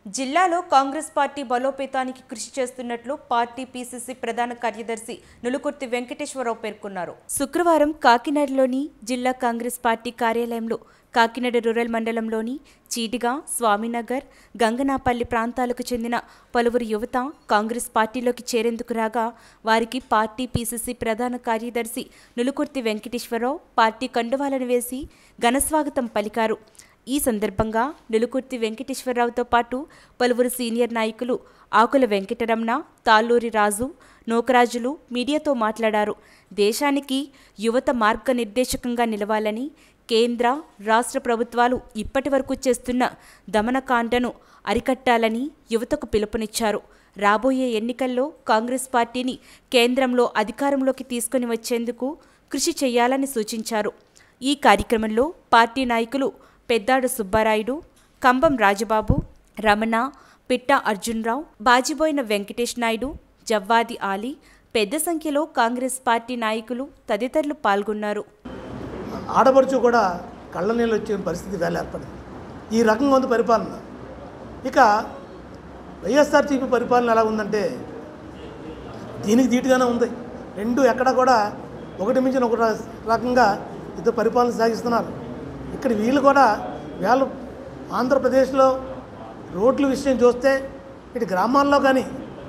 జిల్లాలో కాంగ్రెస్ పార్టీ బలోపేతానికి కృషి చేస్తున్నట్లు పార్టీ పీసీసీ ప్రధాన కార్యదర్శి నులుకుర్తి వెంకటేశ్వరరావు పేర్కొన్నారు శుక్రవారం కాకినాడలోని జిల్లా కాంగ్రెస్ పార్టీ కార్యాలయంలో కాకినాడ రూరల్ మండలంలోని చీటిగా స్వామినగర్ గంగనాపల్లి ప్రాంతాలకు చెందిన పలువురు యువత కాంగ్రెస్ పార్టీలోకి చేరేందుకు రాగా వారికి పార్టీ పీసీసీ ప్రధాన కార్యదర్శి నులుకుర్తి వెంకటేశ్వరరావు పార్టీ కండువాలను వేసి ఘనస్వాగతం పలికారు ఈ సందర్భంగా నిలుకుర్తి వెంకటేశ్వరరావుతో పాటు పలువురు సీనియర్ నాయకులు ఆకుల వెంకటరమణ తాళ్ళూరి రాజు నోకరాజులు మీడియాతో మాట్లాడారు దేశానికి యువత మార్గనిర్దేశకంగా నిలవాలని కేంద్ర రాష్ట్ర ప్రభుత్వాలు ఇప్పటి వరకు చేస్తున్న దమనకాండను అరికట్టాలని యువతకు పిలుపునిచ్చారు రాబోయే ఎన్నికల్లో కాంగ్రెస్ పార్టీని కేంద్రంలో అధికారంలోకి తీసుకుని వచ్చేందుకు కృషి చేయాలని సూచించారు ఈ కార్యక్రమంలో పార్టీ నాయకులు పెద్దాడు సుబ్బారాయుడు కంబం రాజబాబు రమణ పిట్ట అర్జున్రావు బాజిబోయిన వెంకటేష్ నాయుడు జవ్వాది ఆలీ పెద్ద సంఖ్యలో కాంగ్రెస్ పార్టీ నాయకులు తదితరులు పాల్గొన్నారు ఆడపడుచు కూడా కళ్ళ నీళ్ళు వచ్చే పరిస్థితి వేళ ఏర్పడింది ఈ రకంగా ఉంది పరిపాలన ఇక వైఎస్ఆర్సీపీ పరిపాలన ఎలా ఉందంటే దీనికి ధీటుగానే ఉంది రెండు ఎక్కడ కూడా ఒకటి మించిన ఒక ర- రకంగా ఇద్దరు పరిపాలన సాగిస్తున్నారు ఇక్కడ వీళ్ళు కూడా వీళ్ళు ఆంధ్రప్రదేశ్లో రోడ్ల విషయం చూస్తే ఇటు గ్రామాల్లో కానీ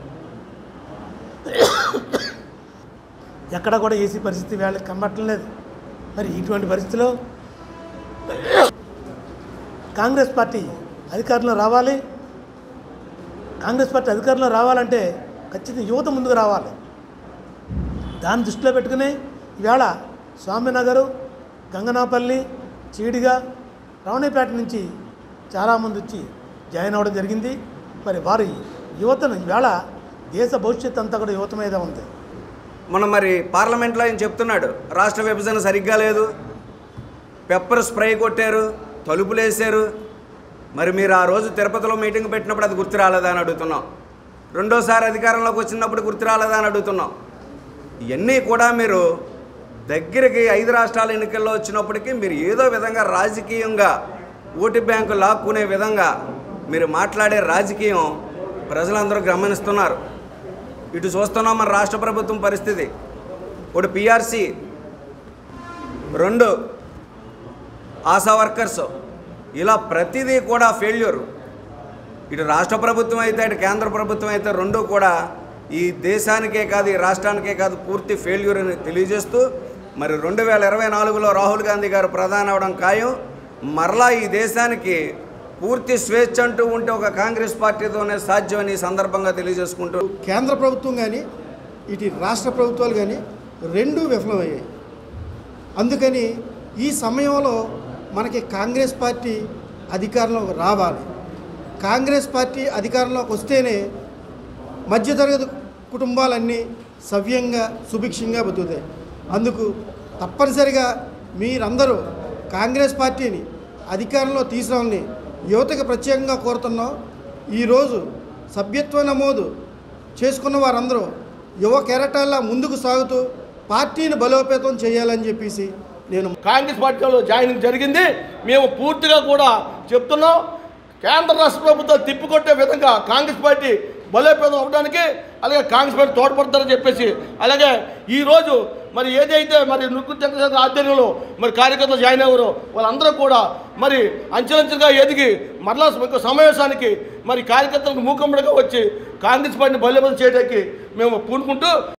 ఎక్కడ కూడా ఏసీ పరిస్థితి వీళ్ళకి కనబట్టం లేదు మరి ఇటువంటి పరిస్థితిలో కాంగ్రెస్ పార్టీ అధికారంలో రావాలి కాంగ్రెస్ పార్టీ అధికారంలో రావాలంటే ఖచ్చితంగా యువత ముందుకు రావాలి దాన్ని దృష్టిలో పెట్టుకుని ఈవేళ స్వామినగరు గంగనాపల్లి చీడిగా రమణీపేట నుంచి చాలామంది వచ్చి జాయిన్ అవ్వడం జరిగింది మరి వారి యువతను ఈవేళ దేశ భవిష్యత్తు అంతా కూడా యువత మీద ఉంది మనం మరి పార్లమెంట్లో ఆయన చెప్తున్నాడు రాష్ట్ర విభజన సరిగ్గా లేదు పెప్పర్ స్ప్రే కొట్టారు తలుపులు వేసారు మరి మీరు ఆ రోజు తిరుపతిలో మీటింగ్ పెట్టినప్పుడు అది గుర్తు రాలేదా అని అడుగుతున్నాం రెండోసారి అధికారంలోకి వచ్చినప్పుడు గుర్తు రాలేదా అని అడుగుతున్నాం ఇవన్నీ కూడా మీరు దగ్గరికి ఐదు రాష్ట్రాల ఎన్నికల్లో వచ్చినప్పటికీ మీరు ఏదో విధంగా రాజకీయంగా ఓటు బ్యాంకు లాక్కునే విధంగా మీరు మాట్లాడే రాజకీయం ప్రజలందరూ గమనిస్తున్నారు ఇటు చూస్తున్నాం మన రాష్ట్ర ప్రభుత్వం పరిస్థితి ఒకటి పిఆర్సి రెండు ఆశా వర్కర్స్ ఇలా ప్రతిదీ కూడా ఫెయిల్యూర్ ఇటు రాష్ట్ర ప్రభుత్వం అయితే ఇటు కేంద్ర ప్రభుత్వం అయితే రెండూ కూడా ఈ దేశానికే కాదు ఈ రాష్ట్రానికే కాదు పూర్తి ఫెయిల్యూర్ అని తెలియజేస్తూ మరి రెండు వేల ఇరవై నాలుగులో రాహుల్ గాంధీ గారు ప్రధాని అవడం ఖాయం మరలా ఈ దేశానికి పూర్తి స్వేచ్ఛ అంటూ ఉంటే ఒక కాంగ్రెస్ పార్టీతోనే సాధ్యమని ఈ సందర్భంగా తెలియజేసుకుంటూ కేంద్ర ప్రభుత్వం కానీ ఇటు రాష్ట్ర ప్రభుత్వాలు కానీ రెండూ విఫలమయ్యాయి అందుకని ఈ సమయంలో మనకి కాంగ్రెస్ పార్టీ అధికారంలోకి రావాలి కాంగ్రెస్ పార్టీ అధికారంలోకి వస్తేనే మధ్యతరగతి కుటుంబాలన్నీ సవ్యంగా సుభిక్షంగా బతుకుతాయి అందుకు తప్పనిసరిగా మీరందరూ కాంగ్రెస్ పార్టీని అధికారంలో తీసుకురావాలని యువతకు ప్రత్యేకంగా కోరుతున్నాం ఈరోజు సభ్యత్వ నమోదు చేసుకున్న వారందరూ యువ కెరటాల్లా ముందుకు సాగుతూ పార్టీని బలోపేతం చేయాలని చెప్పేసి నేను కాంగ్రెస్ పార్టీలో జాయినింగ్ జరిగింది మేము పూర్తిగా కూడా చెప్తున్నాం కేంద్ర రాష్ట్ర ప్రభుత్వాలు తిప్పికొట్టే విధంగా కాంగ్రెస్ పార్టీ బలోపేతం అవడానికి అలాగే కాంగ్రెస్ పార్టీ తోడ్పడతారని చెప్పేసి అలాగే ఈరోజు మరి ఏదైతే మరి నృత్య చంద్రశేఖర్ ఆధ్వర్యంలో మరి కార్యకర్తలు జాయిన్ అయ్యారో వాళ్ళందరూ కూడా మరి అంచెలంచెలుగా ఎదిగి మరలా ఒక సమావేశానికి మరి కార్యకర్తలకు మూకమ్మడిగా వచ్చి కాంగ్రెస్ పార్టీని బలోపేతం చేయడానికి మేము పూనుకుంటూ